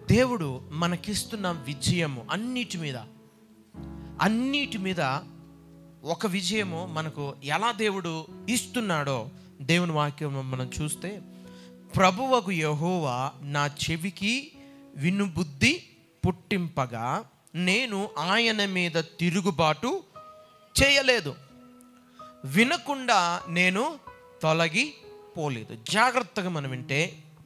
దేవుడు మనకిస్తున్న విజయము అన్నిటి మీద అన్నిటి మీద ఒక విజయము మనకు ఎలా దేవుడు ఇస్తున్నాడో దేవుని వాక్యం మనం చూస్తే ప్రభువకు యహోవా నా చెవికి వినుబుద్ధి పుట్టింపగా నేను ఆయన మీద తిరుగుబాటు చేయలేదు వినకుండా నేను తొలగి పోలేదు జాగ్రత్తగా మనం వింటే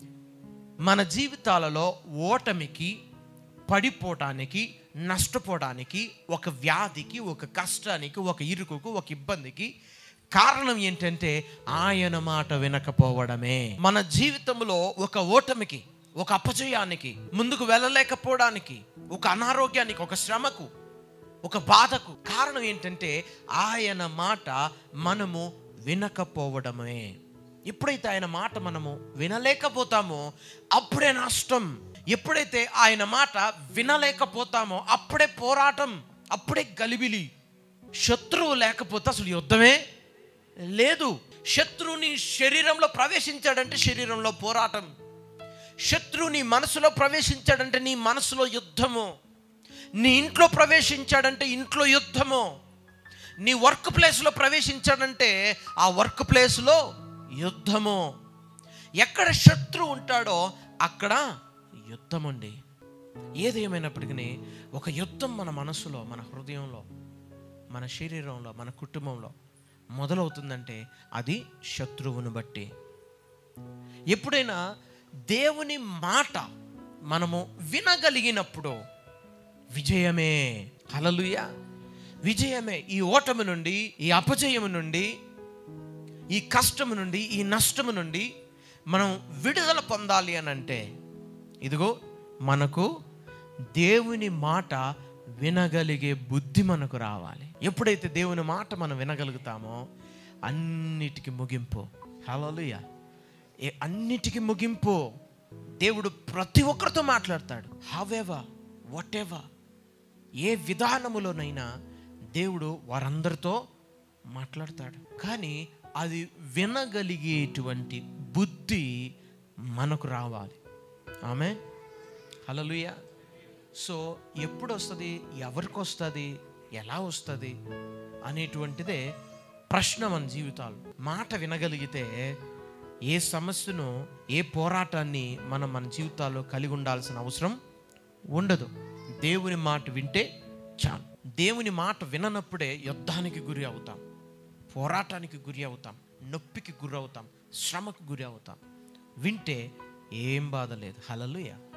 మన జీవితాలలో ఓటమికి పడిపోవటానికి నష్టపోవడానికి ఒక వ్యాధికి ఒక కష్టానికి ఒక ఇరుకుకు ఒక ఇబ్బందికి కారణం ఏంటంటే ఆయన మాట వినకపోవడమే మన జీవితంలో ఒక ఓటమికి ఒక అపజయానికి ముందుకు వెళ్ళలేకపోవడానికి ఒక అనారోగ్యానికి ఒక శ్రమకు ఒక బాధకు కారణం ఏంటంటే ఆయన మాట మనము వినకపోవడమే ఎప్పుడైతే ఆయన మాట మనము వినలేకపోతామో అప్పుడే నష్టం ఎప్పుడైతే ఆయన మాట వినలేకపోతామో అప్పుడే పోరాటం అప్పుడే గలిబిలి శత్రువు లేకపోతే అసలు యుద్ధమే లేదు శత్రువుని శరీరంలో ప్రవేశించాడంటే శరీరంలో పోరాటం శత్రువు నీ మనసులో ప్రవేశించాడంటే నీ మనసులో యుద్ధము నీ ఇంట్లో ప్రవేశించాడంటే ఇంట్లో యుద్ధము నీ వర్క్ ప్లేస్లో ప్రవేశించాడంటే ఆ వర్క్ ప్లేస్లో యుద్ధము ఎక్కడ శత్రువు ఉంటాడో అక్కడ యుద్ధం అండి ఏదేమైనప్పటికీ ఒక యుద్ధం మన మనసులో మన హృదయంలో మన శరీరంలో మన కుటుంబంలో మొదలవుతుందంటే అది శత్రువును బట్టి ఎప్పుడైనా దేవుని మాట మనము వినగలిగినప్పుడు విజయమే హలలుయ విజయమే ఈ ఓటమి నుండి ఈ అపజయము నుండి ఈ కష్టము నుండి ఈ నష్టము నుండి మనం విడుదల పొందాలి అని అంటే ఇదిగో మనకు దేవుని మాట వినగలిగే బుద్ధి మనకు రావాలి ఎప్పుడైతే దేవుని మాట మనం వినగలుగుతామో అన్నిటికీ ముగింపు హలోలుయ ఏ అన్నిటికీ ముగింపు దేవుడు ప్రతి ఒక్కరితో మాట్లాడతాడు హవెవర్ వాట్ ఎవర్ ఏ విధానములోనైనా దేవుడు వారందరితో మాట్లాడతాడు కానీ అది వినగలిగేటువంటి బుద్ధి మనకు రావాలి ఆమె హలలుయ సో ఎప్పుడు వస్తుంది ఎవరికి వస్తుంది ఎలా వస్తుంది అనేటువంటిదే ప్రశ్న మన జీవితాలు మాట వినగలిగితే ఏ సమస్యను ఏ పోరాటాన్ని మనం మన జీవితాల్లో కలిగి ఉండాల్సిన అవసరం ఉండదు దేవుని మాట వింటే చాలు దేవుని మాట విననప్పుడే యుద్ధానికి గురి అవుతాం పోరాటానికి గురి అవుతాం నొప్పికి గురి అవుతాం శ్రమకు గురి అవుతాం వింటే ఏం బాధ లేదు హలలుయ